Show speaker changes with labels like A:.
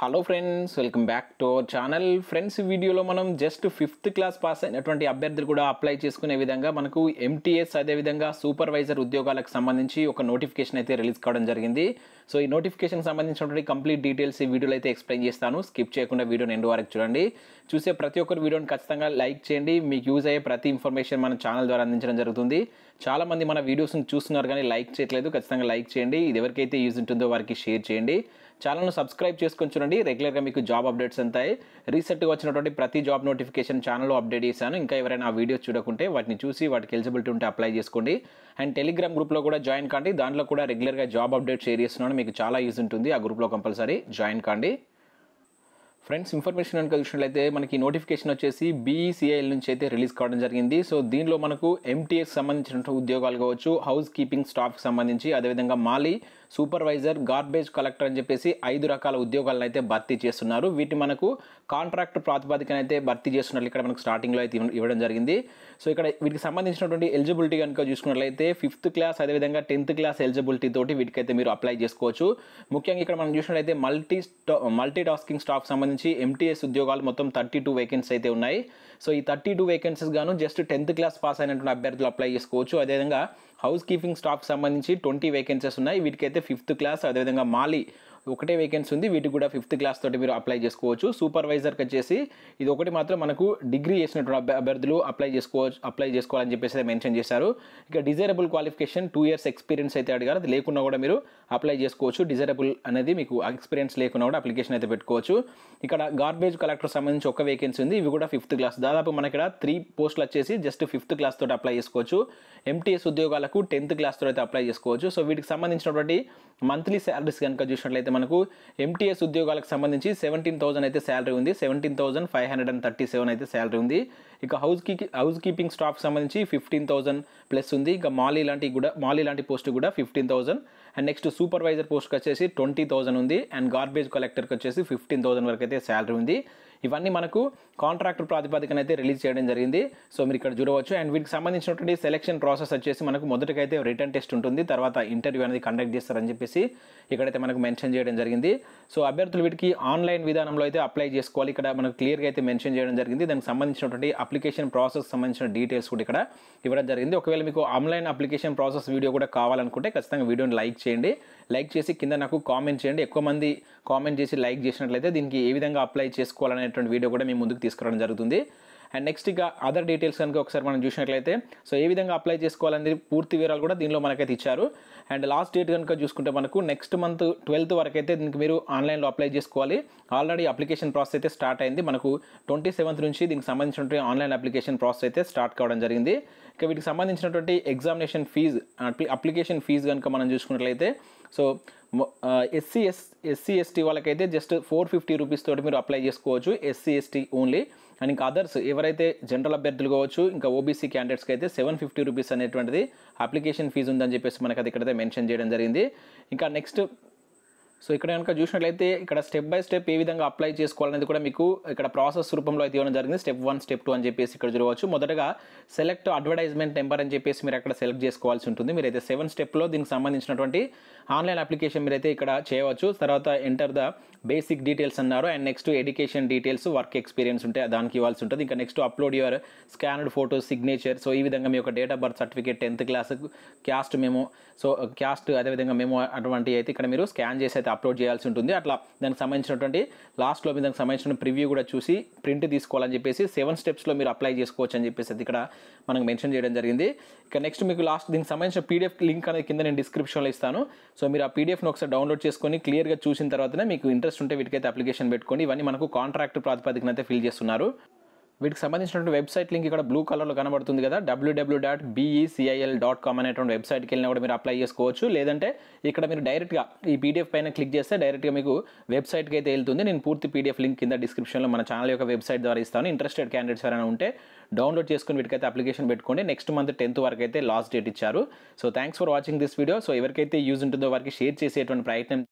A: hello friends welcome back to our channel friends ఈ వీడియోలో మనం జస్ట్ ఫిఫ్త్ క్లాస్ పాస్ అయినటువంటి అభ్యర్థులు కూడా అప్లై చేసుకునే విధంగా మనకు ఎంటీఎస్ అదేవిధంగా సూపర్వైజర్ ఉద్యోగాలకు సంబంధించి ఒక నోటిఫికేషన్ అయితే రిలీజ్ కావడం జరిగింది సో ఈ నోటిఫికేషన్ సంబంధించినటువంటి కంప్లీట్ డీటెయిల్స్ ఈ వీడియోలో అయితే ఎక్స్ప్లెయిన్ చేస్తాను స్కిప్ చేయకుండా వీడియోని ఎండ్ వరకు చూడండి చూసే ప్రతి ఒక్కరు వీడియోని ఖచ్చితంగా లైక్ చేయండి మీకు యూజ్ అయ్యే ప్రతి ఇన్ఫర్మేషన్ మన ఛానల్ ద్వారా అందించడం జరుగుతుంది చాలా మంది మన వీడియోస్ని చూస్తున్నారు కానీ లైక్ చేయట్లేదు ఖచ్చితంగా లైక్ చేయండి ఇది ఎవరికైతే యూజ్ ఉంటుందో వారికి షేర్ చేయండి ఛానల్ను సబ్స్క్రైబ్ చేసుకొని చూడండి రెగ్యులర్గా మీకు జాబ్ అప్డేట్స్ అంతాయి రీసెంట్గా వచ్చినటువంటి ప్రతి జాబ్ నోటిఫికేషన్ ఛానల్లో అప్డేట్ చేశాను ఇంకా ఎవరైనా ఆ వీడియోస్ చూడకుంటే వాటిని చూసి వాటికి ఎలిజిబిలిటీ ఉంటే అప్లై చేసుకోండి అండ్ టెలిగ్రామ్ గ్రూప్లో కూడా జాయిన్ కాండి దాంట్లో కూడా రెగ్యులర్గా జాబ్ అప్డేట్ షేర్ చేస్తున్నాను మీకు చాలా యూజ్ ఉంటుంది ఆ గ్రూప్లో కంపల్సరీ జాయిన్ కాండి ఫ్రెండ్స్ ఇన్ఫర్మేషన్ కనుక చూసినట్లయితే మనకి నోటిఫికేషన్ వచ్చేసి బీఈసీఐఎల్ నుంచి అయితే రిలీజ్ కావడం జరిగింది సో దీనిలో మనకు ఎంటీఎస్ సంబంధించిన ఉద్యోగాలు కావచ్చు హౌస్ కీపింగ్ స్టాఫ్కి సంబంధించి అదేవిధంగా మాలి సూపర్వైజర్ గార్బేజ్ కలెక్టర్ అని చెప్పేసి ఐదు రకాల ఉద్యోగాలను అయితే భర్తీ చేస్తున్నారు వీటి మనకు కాంట్రాక్ట్ ప్రాతిపదికన అయితే భర్తీ చేస్తున్నట్లు ఇక్కడ మనకు స్టార్టింగ్లో అయితే ఇవ్వ- ఇవ్వడం జరిగింది సో ఇక్కడ వీటికి సంబంధించినటువంటి ఎలిజిబిలిటీ కనుక చూసుకున్నట్లయితే ఫిఫ్త్ క్లాస్ అదేవిధంగా టెన్త్ క్లాస్ ఎలిజిబిలిటీ తోటి వీటికైతే మీరు అప్లై చేసుకోవచ్చు ముఖ్యంగా ఇక్కడ మనం చూసినట్లయితే మల్టీ మల్టీ టాస్కింగ్ స్టాఫ్ సంబంధించి ఎంటీఎస్ ఉద్యోగాలు మొత్తం థర్టీ టూ వేకెన్సీ అయితే ఉన్నాయి సో ఈ థర్టీ టూ వేకెన్సీస్ గాను జస్ట్ టెన్త్ క్లాస్ పాస్ అయినటువంటి అభ్యర్థులు అప్లై చేసుకోవచ్చు అదేవిధంగా హౌస్ కీపింగ్ స్టాఫ్ సంబంధించి ట్వంటీ వేకెన్సీస్ ఉన్నాయి వీటికైతే ఫిఫ్త్ క్లాస్ అదేవిధంగా మాలి ఒకటే వేకెన్సీ ఉంది వీటికి కూడా ఫిఫ్త్ క్లాస్ తోటి మీరు అప్లై చేసుకోవచ్చు సూపర్వైజర్కి వచ్చేసి ఇది ఒకటి మాత్రం మనకు డిగ్రీ చేసినటువంటి అభ్య- అభ్యర్థులు అప్లై చేసుకోవచ్చు అప్లై చేసుకోవాలని చెప్పేసి అయితే మెన్షన్ చేశారు ఇక desirable qualification two years experience అయితే అడిగారు అది లేకున్నా కూడా మీరు అప్లై చేసుకోవచ్చు డిజైరబుల్ అనేది మీకు ఎక్స్పీరియన్స్ లేకున్నా కూడా అప్లికేషన్ అయితే పెట్టుకోవచ్చు ఇక్కడ గార్బేజ్ కలెక్టర్ సంబంధించి ఒక వేకెన్సీ ఉంది ఇవి కూడా ఫిఫ్త్ క్లాస్ దాదాపు మనకి ఇక్కడ త్రీ పోస్టులు వచ్చేసి జస్ట్ ఫిఫ్త్ క్లాస్ తోటి అప్లై చేసుకోవచ్చు ఎంటీఎస్ ఉద్యోగాలకు టెన్త్ క్లాస్ తోటి అయితే అప్లై చేసుకోవచ్చు సో వీటికి సంబంధించినటువంటి మంత్లీ శాలరీస్ కనుక చూసినట్లయితే మనకు ఎంటీఎస్ ఉద్యోగాలకు సంబంధించి సెవెంటీన్ థౌసండ్ అయితే శాలరీ ఉంది seventeen thousand five hundred and thirty seven అయితే శాలరీ ఉంది ఇక హౌస్ కీ హౌస్ కీపింగ్ స్టాఫ్ సంబంధించి ఫిఫ్టీన్ థౌసండ్ ప్లస్ ఉంది ఇక మాలీ లాంటి కూడా మాలీ లాంటి పోస్ట్ కూడా fifteen thousand and next supervisor పోస్ట్కి వచ్చేసి ట్వంటీ థౌసండ్ ఉంది అండ్ గార్బేజ్ కలెక్టర్కి వచ్చేసి ఫిఫ్టీన్ థౌసండ్ వరకు అయితే శాలరీ ఉంది ఇవన్నీ మనకు కాంట్రాక్ట్ ప్రాతిపదికన అయితే రిలీజ్ చేయడం జరిగింది సో మీరు ఇక్కడ చూడవచ్చు అండ్ వీటికి సంబంధించినటువంటి సెలక్షన్ ప్రాసెస్ వచ్చేసి మనకు మొదటికైతే రిటర్న్ టెస్ట్ ఉంటుంది తర్వాత ఇంటర్వ్యూ అనేది కండక్ట్ చేస్తారని చెప్పేసి ఇక్కడైతే మనకు మెన్షన్ చేయడం జరిగింది సో అభ్యర్థులు వీటికి ఆన్లైన్ విధానంలో అయితే అప్లై చేసుకోవాలి ఇక్కడ మనకు క్లియర్గా అయితే మెన్షన్ చేయడం జరిగింది దానికి సంబంధించినటువంటి అప్లికేషన్ ప్రాసెస్ సంబంధించిన డీటెయిల్స్ కూడా ఇక్కడ ఇవ్వడం జరిగింది ఒకవేళ మీకు ఆన్లైన్ అప్లికేషన్ ప్రాసెస్ వీడియో కూడా కావాలనుకుంటే ఖచ్చితంగా వీడియోని లైక్ చేయండి లైక్ చేసి కింద నాకు కామెంట్ చేయండి ఎక్కువ మంది కామెంట్ చేసి లైక్ చేసినట్లయితే దీనికి ఏ విధంగా అప్లై చేసుకోవాలనేటువంటి వీడియో కూడా మేము ముందుకు తీసుకురావడం జరుగుతుంది అండ్ నెక్స్ట్ ఇక అదర్ డీటెయిల్స్ కనుక ఒకసారి మనం చూసినట్లయితే సో ఏ విధంగా అప్లై చేసుకోవాలనేది పూర్తి వివరాలు కూడా దీనిలో మనకైతే ఇచ్చారు అండ్ లాస్ట్ డేట్ కనుక చూసుకుంటే మనకు నెక్స్ట్ మంత్ ట్వెల్త్ వరకు అయితే దీనికి మీరు ఆన్లైన్లో అప్లై చేసుకోవాలి ఆల్రెడీ అప్లికేషన్ ప్రాసెస్ అయితే స్టార్ట్ అయింది మనకు ట్వంటీ సెవెంత్ నుంచి దీనికి సంబంధించినటువంటి ఆన్లైన్ అప్లికేషన్ ప్రాసెస్ అయితే స్టార్ట్ కావడం జరిగింది ఇక వీటికి సంబంధించినటువంటి ఎగ్జామినేషన్ ఫీజు అప్లికేషన్ ఫీజు కనుక మనం చూసుకున్నట్లయితే so SC S SC ST వాళ్ళకైతే జస్ట్ ఫోర్ ఫిఫ్టీ రూపీస్ తోటి మీరు అప్లై చేసుకోవచ్చు ఎస్సీ ఎస్టీ ఓన్లీ అండ్ ఇంకా అదర్స్ ఎవరైతే జనరల్ అభ్యర్థులు కావచ్చు ఇంకా ఓబీసీ క్యాండిడేట్స్కి అయితే సెవెన్ ఫిఫ్టీ రూపీస్ అనేటువంటిది అప్లికేషన్ ఫీజు ఉందని చెప్పేసి మనకి అది ఇక్కడైతే మెన్షన్ చేయడం జరిగింది ఇంకా నెక్స్ట్ సో ఇక్కడ కనుక చూసినట్లయితే ఇక్కడ స్టెప్ బై స్టెప్ ఏ విధంగా అప్లై చేసుకోవాలనేది కూడా మీకు ఇక్కడ ప్రాసెస్ రూపంలో అయితే ఇవ్వడం జరిగింది స్టెప్ వన్ స్టెప్ టూ అని చెప్పేసి ఇక్కడ చూడవచ్చు మొదటగా సెలెక్ట్ అడ్వర్టైజ్మెంట్ నెంబర్ అని చెప్పేసి మీరు అక్కడ సెలెక్ట్ చేసుకోవాల్సి ఉంటుంది మీరైతే సెవెన్ స్టెప్లో దీనికి సంబంధించినటువంటి ఆన్లైన్ అప్లికేషన్ మీరైతే ఇక్కడ చేయవచ్చు తర్వాత ఎంటర్ ద బేసిక్ డీటెయిల్స్ అన్నారు and next education details work experience ఉంటే దానికి ఇవ్వాల్సి ఉంటుంది ఇంకా next upload your scanned photo signature so ఈ విధంగా మీ యొక్క date of birth certificate tenth class caste మేము సో క్యాస్ట్ అదేవిధంగా మేము అటువంటి అయితే ఇక్కడ మీరు స్కాన్ చేసి అయితే అప్లోడ్ చేయాల్సి ఉంటుంది అట్లా దానికి సంబంధించినటువంటి లాస్ట్లో మీ దానికి సంబంధించిన ప్రివ్యూ కూడా చూసి ప్రింట్ తీసుకోవాలని చెప్పేసి సెవెన్ స్టెప్స్లో మీరు అప్లై చేసుకోవచ్చు అని చెప్పేసి అది ఇక్కడ మనకు మెన్షన్ చేయడం జరిగింది ఇక నెక్స్ట్ మీకు లాస్ట్ దీనికి సంబంధించిన పీడిఎఫ్ లింక్ అనేది కింద నేను డిస్క్రిప్షన్లో ఇస్తాను సో మీరు ఆ పీడిఎఫ్ను ఒకసారి డౌన్లోడ్ చేసుకొని క్లియర్గా చూసిన తర్వాతనే మీకు ఇంట్రెస్ట్ ఉంటే వీటికైతే అప్లికేషన్ పెట్టుకోండి ఇవన్నీ మనకు కాంట్రాక్ట్ ప్రాతిపదికన అయితే ఫిల్ చేస్తున్నారు వీటికి సంబంధించినటువంటి వెబ్సైట్ లింక్ ఇక్కడ బ్లూ కలర్లో కనబడుతుంది కదా W W dot BECIL dot com అనేటువంటి వెబ్సైట్కి వెళ్ళినా కూడా మీరు అప్లై చేసుకోవచ్చు లేదంటే ఇక్కడ మీరు డైరెక్ట్గా ఈ పీడిఎఫ్ పైన క్లిక్ చేస్తే డైరెక్ట్గా మీకు వెబ్సైట్కి అయితే వెళ్తుంది నేను పూర్తి పీడిఎఫ్ లింక్ కింద డిస్క్రిప్షన్లో మన ఛానల్ యొక్క వెబ్సైట్ ద్వారా ఇస్తాను ఇంట్రెస్టెడ్ క్యాండిడేట్స్ ఎవరైనా ఉంటే డౌన్లోడ్ చేసుకుని వీటికైతే అప్లికేషన్ పెట్టుకోండి నెక్స్ట్ మంత్ టెన్త్ వరకు అయితే లాస్ట్ డేట్ ఇచ్చారు so thanks for watching this video so ఎవరికైతే యూజ్ ఉంటుందో వారికి షేర్ చేసేటువంటి ప్రయత్నం